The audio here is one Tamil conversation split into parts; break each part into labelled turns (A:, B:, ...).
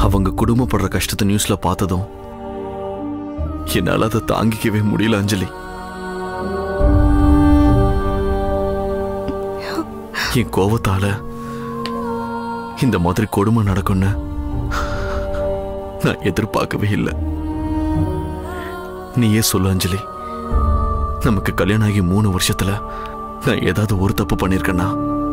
A: அவங்க குடும்பப்படுற கஷ்டத்தை நியூஸ்ல பார்த்ததும் என்னால அதை தாங்கிக்கவே முடியல அஞ்சலி என் கோவத்தால இந்த மாதிரி கொடுமை நடக்கும்னு நான் எதிர்பார்க்கவே இல்லை நீயே சொல்லு அஞ்சலி நமக்கு கல்யாணம் ஆகி மூணு வருஷத்துல நான் ஏதாவது ஒரு தப்பு பண்ணிருக்கேனா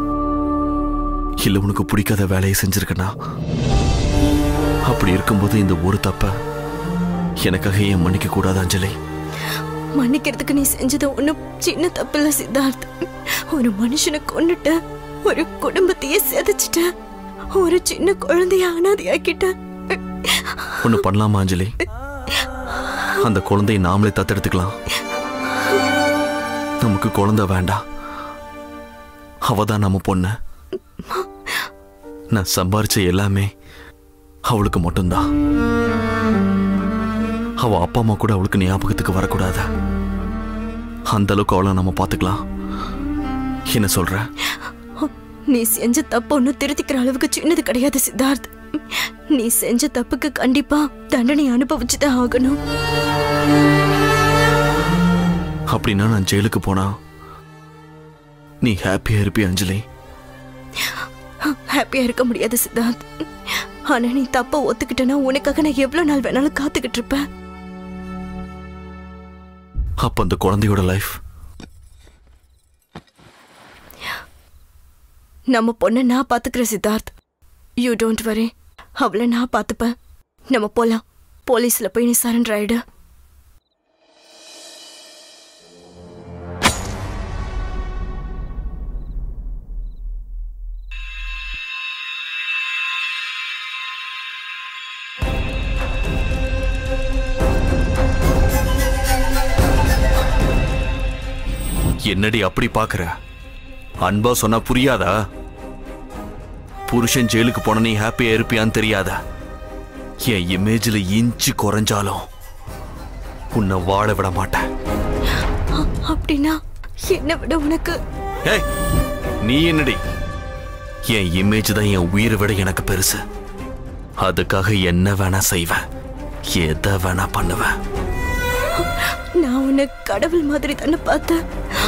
A: இல்ல உனக்கு பிடிக்காத வேலையை செஞ்சிருக்கேனா அப்படி இருக்கும்போது இந்த ஒரு தப்ப எனக்காக ஏன் மன்னிக்க கூடாது அஞ்சலி
B: மன்னிக்கிறதுக்கு நீ செஞ்சது ஒண்ணும் சின்ன தப்பில்ல சித்தார்த் ஒரு மனுஷனை கொன்னுட்ட ஒரு குடும்பத்தையே செதைச்சிட்ட ஒரு சின்ன குழந்தைய அனாதையாக்கிட்ட
A: ஒண்ணு பண்ணலாமா அஞ்சலி அந்த குழந்தையை நாமளே தத்தெடுத்துக்கலாம் நமக்கு குழந்தை வேண்டாம் அவ தான் நம்ம பொண்ணு நான் சம்பாரிச்ச எல்லாமே அவளுக்கு மட்டும்தான் அவ அப்பா அம்மா கூட அவளுக்கு ஞாபகத்துக்கு வரக்கூடாது அந்த அளவுக்கு அவளை நம்ம பார்த்துக்கலாம் என்ன சொல்ற
B: நீ செஞ்ச தப்பு ஒன்னும் திருத்திக்கிற அளவுக்கு சின்னது கிடையாது சித்தார்த் நீ செஞ்ச தப்புக்கு கண்டிப்பா தண்டனை அனுபவிச்சுதான் ஆகணும்
A: அப்படின்னா நான் ஜெயிலுக்கு போனா நீ ஹாப்பியா இருப்பிய அஞ்சலி
B: ஹாப்பியா இருக்க முடியாது சித்தார்த் ஆனா நீ தப்ப ஒத்துக்கிட்டனா உனக்காக நான் எவ்வளவு நாள் வேணாலும் காத்துக்கிட்டு இருப்பேன்
A: அப்ப அந்த குழந்தையோட லைஃப்
B: நம்ம பொண்ணை நான் பாத்துக்கிறேன் சித்தார்த் யூ டோன்ட் வரி அவளை நான் பாத்துப்பேன் நம்ம போலாம் போலீஸ்ல போய் நீ சரண்டர் ஆயிடு
A: என்னடி அப்படி பாக்குற அன்பா சொன்னா புரியாதா புருஷன் ஜெயிலுக்கு போன நீ ஹாப்பியா இருப்பியான்னு தெரியாதா என் இமேஜ்ல இன்ச்சு குறைஞ்சாலும் உன்னை வாழ விட மாட்டேன்
B: அப்படின்னா என்னை விட உனக்கு
A: ஏய் நீ என்னடி என் இமேஜ் தான் என் உயிரை விட எனக்கு பெருசு அதுக்காக என்ன வேணா செய்வேன் எதை வேணா பண்ணுவேன்
B: நான் உன்னை கடவுள் மாதிரி தானே பார்த்தேன்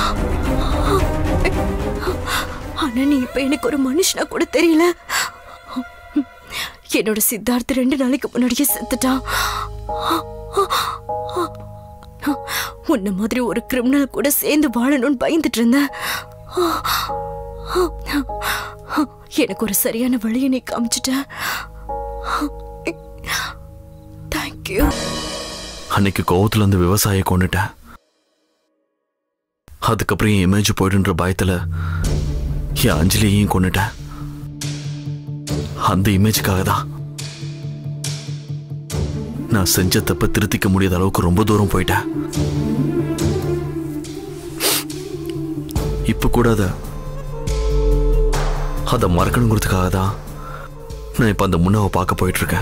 B: ஆனா நீ இப்ப எனக்கு ஒரு மனுஷனா கூட தெரியல என்னோட சித்தார்த் ரெண்டு நாளைக்கு முன்னாடியே செத்துட்டான் உன்ன மாதிரி ஒரு கிரிமினல் கூட சேர்ந்து வாழணும்னு பயந்துட்டு இருந்தேன் எனக்கு ஒரு சரியான வழியை நீ காமிச்சிட்ட தேங்க்யூ
A: அன்னைக்கு கோவத்துல இருந்து விவசாயியை கொண்டுட்டேன் அதுக்கப்புறம் என் இமேஜ் போயிடுன்ற பயத்துல என் அஞ்சலியையும் கொண்டுட்டேன் அந்த இமேஜுக்காக தான் நான் செஞ்ச தப்ப திருத்திக்க முடியாத அளவுக்கு ரொம்ப தூரம் போயிட்டேன் இப்ப கூட அத அதை மறக்கணுங்கிறதுக்காக தான் நான் இப்ப அந்த முன்னாவை பார்க்க போயிட்டு இருக்கேன்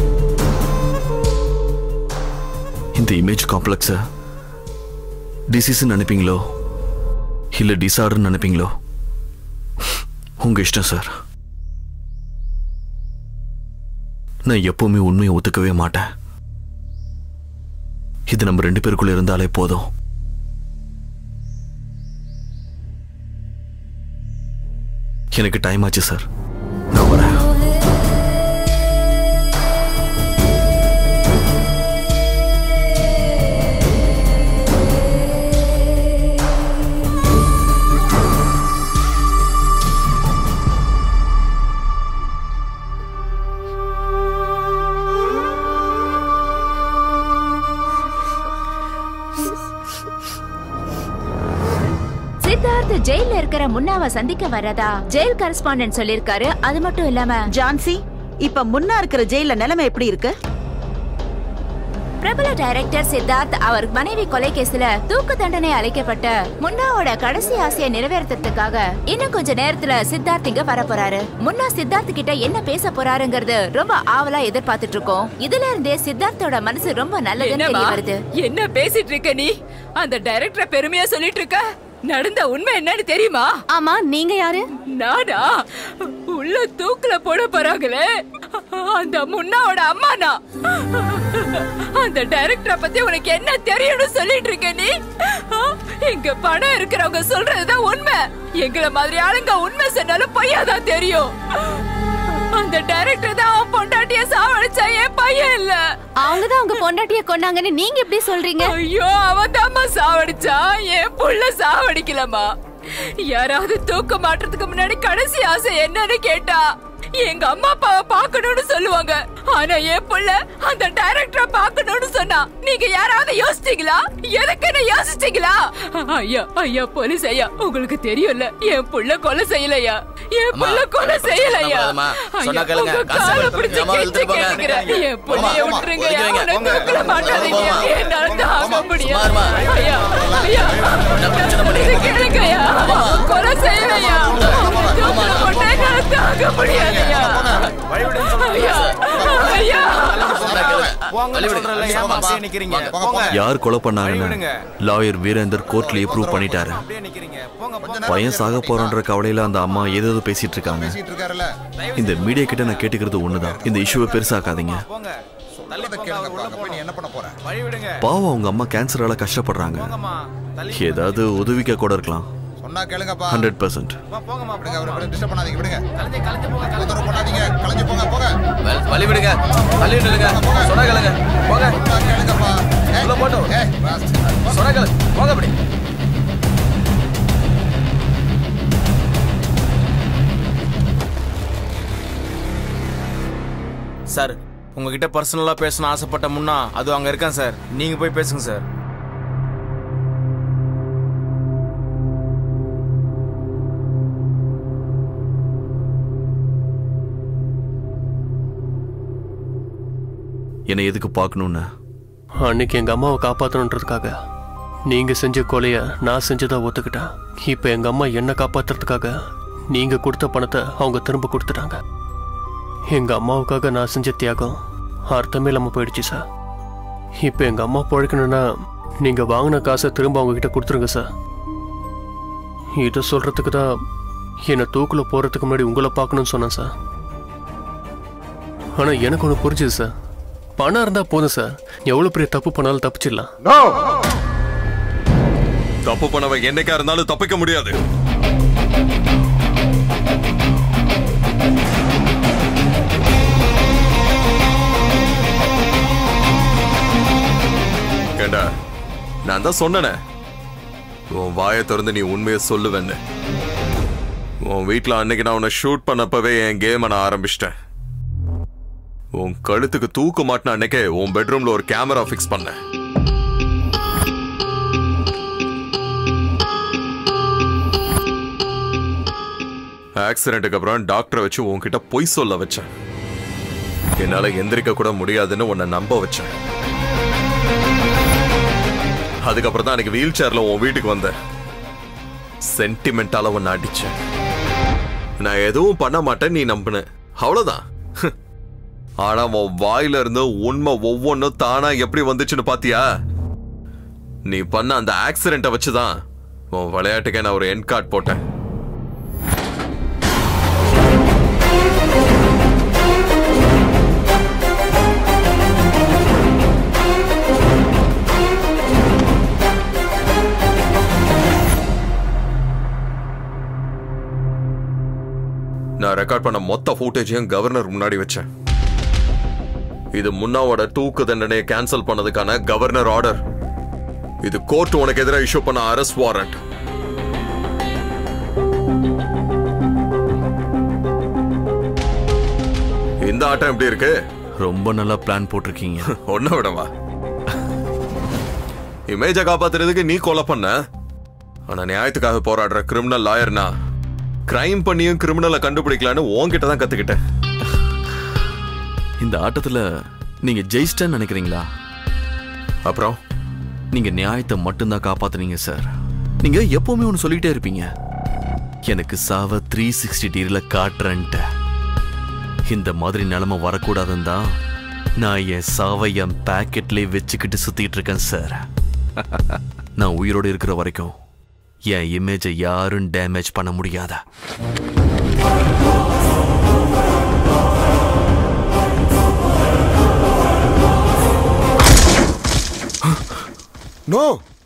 A: இந்த இமேஜ் காம்ப்ளெக்ஸ டிசீஸ் நினைப்பீங்களோ இல்ல டிசார்டர் நினைப்பீங்களோ உங்க இஷ்டம் சார் நான் எப்பவுமே உண்மையை ஒத்துக்கவே மாட்டேன் இது நம்ம ரெண்டு பேருக்குள்ள இருந்தாலே போதும் எனக்கு டைம் ஆச்சு சார் நான் வரேன்
C: சித்தார்த் ஜெயில இருக்கிற முன்னாவ சந்திக்க வரதா ஜெயில் கரஸ்பாண்டன்ட் சொல்லிருக்காரு அது மட்டும் இல்லாம
D: ஜான்சி இப்ப முன்னா இருக்கிற ஜெயில நிலைமை எப்படி இருக்கு
C: பிரபல டைரக்டர் சித்தார்த் அவர் மனைவி கொலை கேஸ்ல தூக்கு தண்டனை அளிக்கப்பட்ட முன்னாவோட கடைசி ஆசையை நிறைவேறதுக்காக இன்னும் கொஞ்ச நேரத்துல சித்தார்த் இங்க வர போறாரு முன்னா சித்தார்த் கிட்ட என்ன பேச போறாருங்கிறது ரொம்ப ஆவலா எதிர்பார்த்துட்டு இருக்கோம் இதுல இருந்தே சித்தார்த்தோட மனசு ரொம்ப நல்லதுன்னு
E: என்னம்மா?
C: தெரிய வருது
E: என்ன பேசிட்டு இருக்க நீ அந்த டைரக்டரை பெருமையா சொல்லிட்டு இருக்க நடந்த உண்மை என்னன்னு தெரியுமா
B: ஆமா நீங்க யாரு
E: நானா உள்ள தூக்குல போட போறாங்களே அந்த முன்னாவோட அம்மா நான் அந்த டைரக்டரை பத்தி உனக்கு என்ன தெரியும்னு சொல்லிட்டு இருக்க நீ ஆ? இங்க பணம் இருக்கிறவங்க சொல்றதுதான் உண்மை எங்களை மாதிரி ஆளுங்க உண்மை சொன்னாலும் பொய்யாதான் தெரியும் அந்த டைரக்டர் தான் அவன் பொண்டாட்டிய சாவடிச்சா என் பையன் இல்ல
F: அவங்க தான் உங்க பொண்டாட்டிய கொன்னாங்கன்னு நீங்க எப்படி சொல்றீங்க
E: ஐயோ அவன் தாம்மா சாவடிச்சான் என் புள்ள சாவடிக்கலமா யாராவது தூக்க மாட்டுறதுக்கு முன்னாடி கடைசி ஆசை என்னன்னு கேட்டா எங்க அம்மா அப்பாவை பார்க்கணும்னு சொல்லுவாங்க ஆனா என் புள்ள அந்த டைரக்டரை பார்க்கணும்னு சொன்னா நீங்க யாராவது யோசிச்சீங்களா எதுக்குன்னு யோசிச்சீங்களா ஐயா ஐயா போலீஸ் ஐயா உங்களுக்கு தெரியும்ல என் புள்ள கொலை செய்யலையா என்
G: அம்மா,
E: புள்ள கொலை
G: பிரச்சனை
E: செய்யலையா
G: பண்ணாதம்மா. சொன்னா
E: ஐயா,
G: கேளுங்க.
E: உங்க
G: காசை
E: காலை
G: கொடுத்து
E: பிடிச்சு
G: அம்மா
E: கெஞ்சி
G: இழுத்துட்டு போங்க.
E: கேட்டுக்கிறேன். என் புள்ளைய
G: போம்மா,
E: விட்டுருங்க
G: ஒதுக்கி வைங்க.
E: அவனை
G: போங்க.
E: தூக்கில மாட்டாதீங்க
G: போம்மா.
E: என்னால தாங்க
G: சும்மா
E: முடியாது
G: இருமா.
E: ஐயா ஐயா
G: என்ன பிரச்சனை பண்ணீங்க?
E: இது கேளுங்கய்யா கொலை செய்யலையா தூக்கில போட்டா என்னால தாங்க முடியாதுய்யா ஐயா ஐயா
G: சொன்னா கேளுங்க.
H: போங்கன்னு
G: வழி விடுங்க.
H: சொல்றேன்ல,
G: வழி
H: ஏம்மா
G: விடுங்க.
H: அப்படியே நிக்கிறீங்க?
G: போங்க,
H: போங்க.
A: யார் கொலை பண்ணாங்கன்னு
H: விடுங்க.
A: லாயர் வீரேந்தர் கோர்ட்லயே ப்ரூவ் பண்ணிட்டாரு
H: அப்படியே நிக்கிறீங்க. போங்க, போங்க.
A: பையன் சாக போறன்ற கவலையில அந்த அம்மா ஏதேதோ பேசிட்டு இருக்காங்க
I: பேசிட்டு இருக்காருல்ல
A: இந்த மீடியா கிட்ட நான் கேட்டுக்கிறது ஒண்ணுதான் இந்த இஷ்யூவை பெருசாக்காதீங்க
H: போங்க. தள்ளி
I: சொல்றத
H: போங்க,
I: கேளுங்கப்பா
H: உள்ள
I: அங்க போய் நீ
H: போகணும்.
I: என்ன பண்ண போற
H: வழி விடுங்க.
A: பாவம் அவங்க அம்மா கேன்சரால கஷ்டப்படுறாங்க
H: போங்கம்மா. தள்ளி
A: ஏதாவது உதவிக்க கூட இருக்கலாம்
I: சொன்னா கேளுங்கப்பா
A: ஹண்ட்ரட் பர்சன்ட்
H: போங்க, போங்கம்மா,
I: விடுங்க
H: போங்கம்மா.
I: அவரை டிஸ்டர்ப் பண்ணாதீங்க விடுங்க
H: கலைஞ்சு, கலைஞ்சு போங்க, கலைஞ்சு
I: தொந்தரவு பண்ணாதீங்க கலைஞ்சு போங்க போங்க
G: வ- வழி விடுங்க தள்ளி நில்லுங்க சொன்னா கேளுங்க போங்க
I: சொன்னா கேளுங்கப்பா ஏய்,
G: உள்ள போட்டோம்.
I: ஏய், bastard.
G: சொன்னா கேளுங்க போங்க அப்படி
H: சார் உங்ககிட்ட பர்சனலா பேசணும் ஆசைப்பட்ட முன்னா அது அங்க இருக்கான் சார் நீங்க போய் பேசுங்க சார்
A: என்னை எதுக்கு பார்க்கணும்னு
J: அன்னைக்கு எங்க அம்மாவை காப்பாற்றணுன்றதுக்காக நீங்க செஞ்ச கொலைய நான் செஞ்சதா ஒத்துக்கிட்டேன் இப்போ எங்க அம்மா என்ன காப்பாத்துறதுக்காக நீங்க கொடுத்த பணத்தை அவங்க திரும்ப கொடுத்துட்டாங்க எங்க அம்மாவுக்காக நான் செஞ்ச தியாகம் அர்த்தமே இல்லாம போயிடுச்சு சார் இப்போ எங்க அம்மா பிழைக்கணும்னா நீங்க வாங்கின காசை திரும்ப அவங்க கிட்ட கொடுத்துருங்க சார் இதை சொல்றதுக்கு தான் என்னை தூக்குல போறதுக்கு முன்னாடி உங்களை பார்க்கணும்னு சொன்னேன் சார் ஆனா எனக்கு ஒன்று புரிஞ்சுது சார் பணம் இருந்தா போதும் சார் எவ்வளவு பெரிய தப்பு பண்ணாலும் தப்பிச்சிடலாம்
K: தப்பு பண்ணவன் என்னைக்கா இருந்தாலும் தப்பிக்க முடியாது ஏண்டா நான் தான் சொன்னனே உன் வாயை திறந்து நீ உண்மையை சொல்லுவேன்னு உன் வீட்ல அன்னைக்கு நான் உன்னை ஷூட் பண்ணப்பவே என் கேமை நான் ஆரம்பிச்சிட்டேன் உன் கழுத்துக்கு தூக்கு மாட்டின அன்னைக்கே உன் பெட்ரூம்ல ஒரு கேமரா ஃபிக்ஸ் பண்ணேன் ஆக்சிடென்ட்டுக்கு அப்புறம் டாக்டரை வச்சு உன்கிட்ட பொய் சொல்ல வச்சேன் என்னால எந்திரிக்க கூட முடியாதுன்னு உன்னை நம்ப வச்சேன் அதுக்கப்புறம் தான் எனக்கு வீல் சேர்ல உன் வீட்டுக்கு வந்தேன் சென்டிமெண்டால உன்னை அடிச்சேன் நான் எதுவும் பண்ண மாட்டேன் நீ நம்பின அவ்வளவுதான் ஆனா உன் வாயில இருந்து உண்மை ஒவ்வொன்றும் தானா எப்படி வந்துச்சுன்னு பாத்தியா நீ பண்ண அந்த ஆக்சிடென்ட்டை வச்சுதான் உன் விளையாட்டுக்கே நான் ஒரு என் கார்டு போட்டேன் நான் ரெக்கார்ட் பண்ண மொத்த ஃபுட்டேஜையும் கவர்னர் முன்னாடி வச்சேன் இது முன்னாவோட தூக்கு தண்டனையை கேன்சல் பண்ணதுக்கான கவர்னர் ஆர்டர் இது கோர்ட் உனக்கு எதிராக இஷ்யூ பண்ண அரெஸ்ட் வாரண்ட் இந்த ஆட்டம் எப்படி இருக்கு
A: ரொம்ப நல்லா பிளான் போட்டிருக்கீங்க
K: ஒன்ன விடவா இமேஜை காப்பாத்துறதுக்கு நீ கொலை பண்ண ஆனா நியாயத்துக்காக போராடுற கிரிமினல் லாயர்னா கிரைம் பண்ணியும் கிரிமினலை கண்டுபிடிக்கலான்னு உன்கிட்ட தான் கத்துக்கிட்டேன்
A: இந்த ஆட்டத்துல நீங்க ஜெயிச்சிட்டேன்னு நினைக்கிறீங்களா
K: அப்புறம்
A: நீங்க நியாயத்தை மட்டும்தான் காப்பாத்துனீங்க சார் நீங்க எப்பவுமே ஒன்று சொல்லிட்டே இருப்பீங்க எனக்கு சாவ த்ரீ சிக்ஸ்டி டிகிரில காட்டுறேன்ட்டு இந்த மாதிரி நிலைமை வரக்கூடாதுன்னு தான் நான் என் சாவை என் பேக்கெட்லேயே வச்சுக்கிட்டு சுத்திட்டு இருக்கேன் சார் நான் உயிரோடு இருக்கிற வரைக்கும் என் இமேஜை யாரும் டேமேஜ் பண்ண முடியாதா
L: நோ